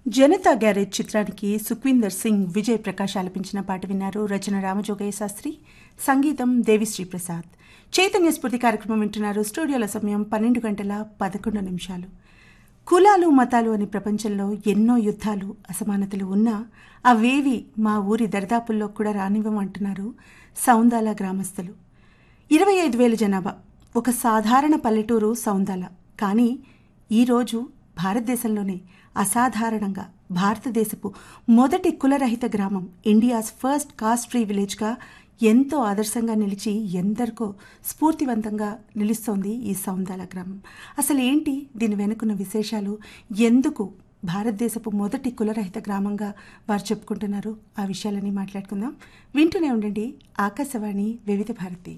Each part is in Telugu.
జనతా గ్యారేజ్ చిత్రానికి సుఖ్వీందర్ సింగ్ విజయ్ ప్రకాష్ ఆలపించిన పాట విన్నారు రచన రామజోగయ్య శాస్త్రి సంగీతం దేవిశ్రీ ప్రసాద్ చైతన్య స్ఫూర్తి కార్యక్రమం వింటున్నారు స్టూడియోల సమయం పన్నెండు గంటల పదకొండు నిమిషాలు కులాలు మతాలు అనే ప్రపంచంలో ఎన్నో యుద్ధాలు అసమానతలు ఉన్నా అవేవి మా ఊరి దరిదాపుల్లో కూడా రానివ్వమంటున్నారు సౌందాల గ్రామస్తులు ఇరవై ఐదు వేల జనాభా ఒక సాధారణ పల్లెటూరు సౌందాల కానీ ఈరోజు భారతదేశంలోనే అసాధారణంగా భారతదేశపు మొదటి కులరహిత గ్రామం ఇండియాస్ ఫస్ట్ కాస్ట్ ఫ్రీ విలేజ్గా ఎంతో ఆదర్శంగా నిలిచి ఎందరికో స్ఫూర్తివంతంగా నిలుస్తోంది ఈ సౌందాల గ్రామం అసలు ఏంటి దీని వెనుకున్న విశేషాలు ఎందుకు భారతదేశపు మొదటి కులరహిత గ్రామంగా వారు చెప్పుకుంటున్నారు ఆ విషయాలని మాట్లాడుకుందాం వింటూనే ఉండండి ఆకాశవాణి వివిధ భారతి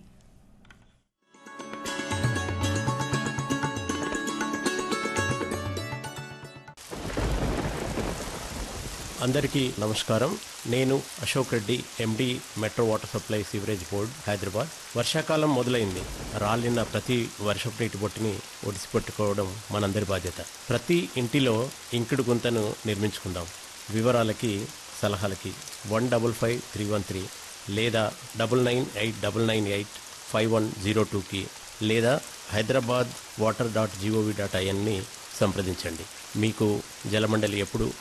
అందరికీ నమస్కారం నేను Ashok Reddy MD metro water supply sewerage board Hyderabad వర్షాకాలం మొదలైంది రాలిన ప్రతి వర్షపు నీటి బొట్టుని ఒడిసిపెట్టుకోవడం మనందరి బాధ్యత ప్రతి ఇంటిలో ఇంకుడు గుంతను నిర్మించుకుందాం వివరాలకి సలహాలకి one double five three one three లేదా double nine eight double nine eight five one zero టూకి లేదా Hyderabad water dot GOV dot ఐఎన్ని సంప్రదించండి మీకు జలమండలి ఎప్పుడు